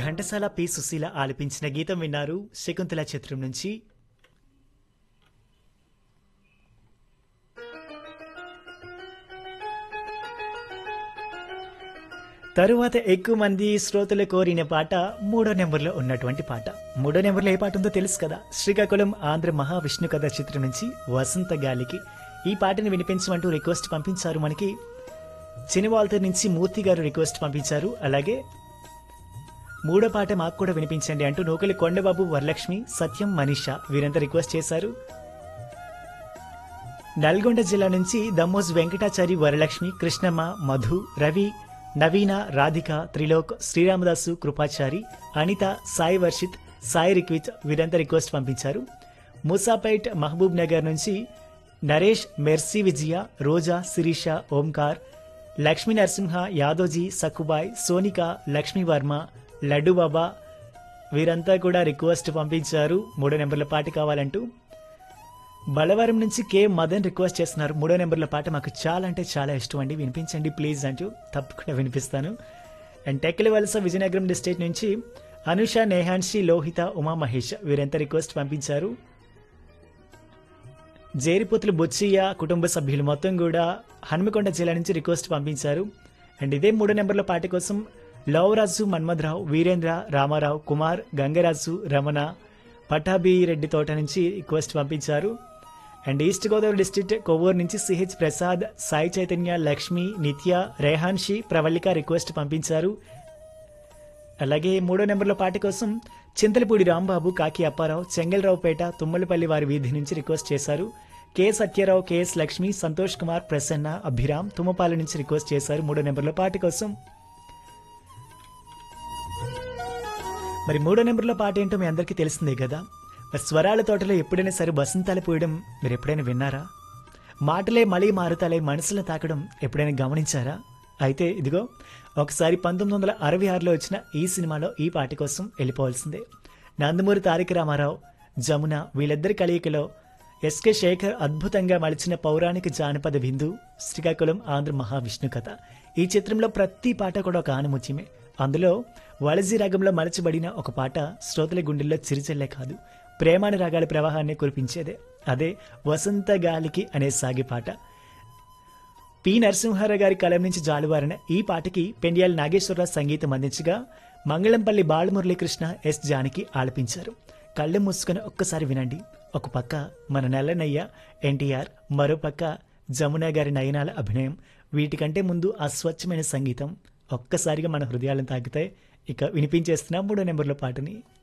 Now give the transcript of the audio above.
Ghantasala P Susheela ఆలపించిన గీతం విన్నారు శకుంతల చిత్రం నుంచి తరువాత ఎక్కువ మంది శ్రోతలు కోరిన పాట మూడో నెంబర్లో ఉన్నటువంటి పాట మూడో నెంబర్లో ఏ పాట ఉందో తెలుసు కదా శ్రీకాకుళం ఆంధ్ర మహావిష్ణు కథ చిత్రం నుంచి వసంత గాలికి ఈ పాటని వినిపించమంటూ రిక్వెస్ట్ పంపించారు మనకి చినివాల్తర్ నుంచి మూర్తి గారు రిక్వెస్ట్ పంపించారు అలాగే మూడో పాట మాకు కూడా వినిపించండి అంటూ నూకలి కొండబాబు వరలక్ష్మి సత్యం మనీషా వీరంతా రిక్వెస్ట్ చేశారు నల్గొండ జిల్లా నుంచి దమ్మోజ్ వెంకటాచారి వరలక్ష్మి కృష్ణమ్మ మధు రవి నవీన రాధిక త్రిలోక్ శ్రీరామదాసు కృపాచారి అనిత సాయి వర్షిత్ సాయి రిక్విత్ వీరంతా రిక్వెస్ట్ పంపించారు మూసాపేట్ మహబూబ్ నగర్ నుంచి నరేష్ మెర్సీ విజయ రోజా శిరీష ఓంకార్ లక్ష్మీ నరసింహ యాదోజీ సక్కుబాయ్ సోనిక లక్ష్మీ వర్మ లడ్డు బాబా వీరంతా కూడా రిక్వెస్ట్ పంపించారు మూడో నెంబర్ల పాట కావాలంటూ బలవరం నుంచి కే మదన్ రిక్వెస్ట్ చేస్తున్నారు మూడో నెంబర్ల పాట మాకు చాలా అంటే చాలా ఇష్టం అండి వినిపించండి ప్లీజ్ అంటూ తప్పకుండా వినిపిస్తాను అండ్ టెక్కలి వలస విజయనగరం డిస్ట్రిక్ట్ నుంచి అనుష నేహాన్షి లోహిత ఉమా మహేష్ వీరంతా రిక్వెస్ట్ పంపించారు జేరిపోతులు బొచ్చయ్య కుటుంబ సభ్యులు మొత్తం కూడా హన్మకొండ జిల్లా నుంచి రిక్వెస్ట్ పంపించారు అండ్ ఇదే మూడో నెంబర్ల పాట కోసం లవరాజు మన్మథరావు వీరేంద్ర రామారావు కుమార్ గంగరాజు రమణ పటాభిరెడ్డి తోట నుంచి రిక్వెస్ట్ పంపించారు and East Godavari district Kovvur నుంచి సిహెచ్ ప్రసాద్ సాయి చైతన్య లక్ష్మి నిత్య రేహాన్షి ప్రవళిక రిక్వెస్ట్ పంపించారు అలాగే మూడో నెంబర్లో పాట కోసం చింతలపూడి రాంబాబు కాకి అప్పారావు చెంగల్రావుపేట తుమ్మలపల్లి వారి వీధి నుంచి రిక్వెస్ట్ చేశారు కె సత్యరావు కెఎస్ లక్ష్మి సంతోష్ కుమార్ ప్రసన్న అభిరామ్ తుమ్మపాల నుంచి రిక్వెస్ట్ చేశారు మూడో నెంబర్లో పాట కోసం మరి మూడో నెంబర్లో పాట ఏంటో మీ అందరికీ తెలిసిందే కదా మరి స్వరాల తోటలో ఎప్పుడైనా సరే బసంతాలు పోయడం మీరు ఎప్పుడైనా విన్నారా మాటలే మళ్ళీ మారుతాలే మనసులో తాకడం ఎప్పుడైనా గమనించారా అయితే ఇదిగో ఒకసారి పంతొమ్మిది వందల అరవై ఆరులో వచ్చిన ఈ సినిమాలో ఈ పాట కోసం వెళ్ళిపోవాల్సిందే నందమూరి తారక రామారావు జమున వీళ్ళిద్దరి కలయికలో ఎస్కే శేఖర్ అద్భుతంగా మలిచిన పౌరాణిక జానపద విందు శ్రీకాకుళం ఆంధ్ర మహావిష్ణు కథ ఈ చిత్రంలో ప్రతి పాట కూడా ఒక ఆనుముత్యమే అందులో వలజి రాగంలో మలచబడిన ఒక పాట శ్రోతల గుండెల్లో చిరిచెల్లే కాదు ప్రేమాని రాగాల ప్రవాహాన్ని కురిపించేదే అదే వసంత గాలికి అనే సాగే పాట పి నరసింహారావు గారి కలం నుంచి జాలువారిన ఈ పాటకి పెండియాల నాగేశ్వరరావు సంగీతం అందించగా మంగళంపల్లి బాలమురళీకృష్ణ ఎస్ జానకి ఆలపించారు కళ్ళు మూసుకొని ఒక్కసారి వినండి ఒక పక్క మన నెల్లనయ్య ఎన్టీఆర్ మరో పక్క జమున గారి నయనాల అభినయం వీటికంటే ముందు ఆ స్వచ్ఛమైన సంగీతం ఒక్కసారిగా మన హృదయాలను తాకితే ఇక వినిపించేస్తున్నా మూడో నెంబర్లో పాటని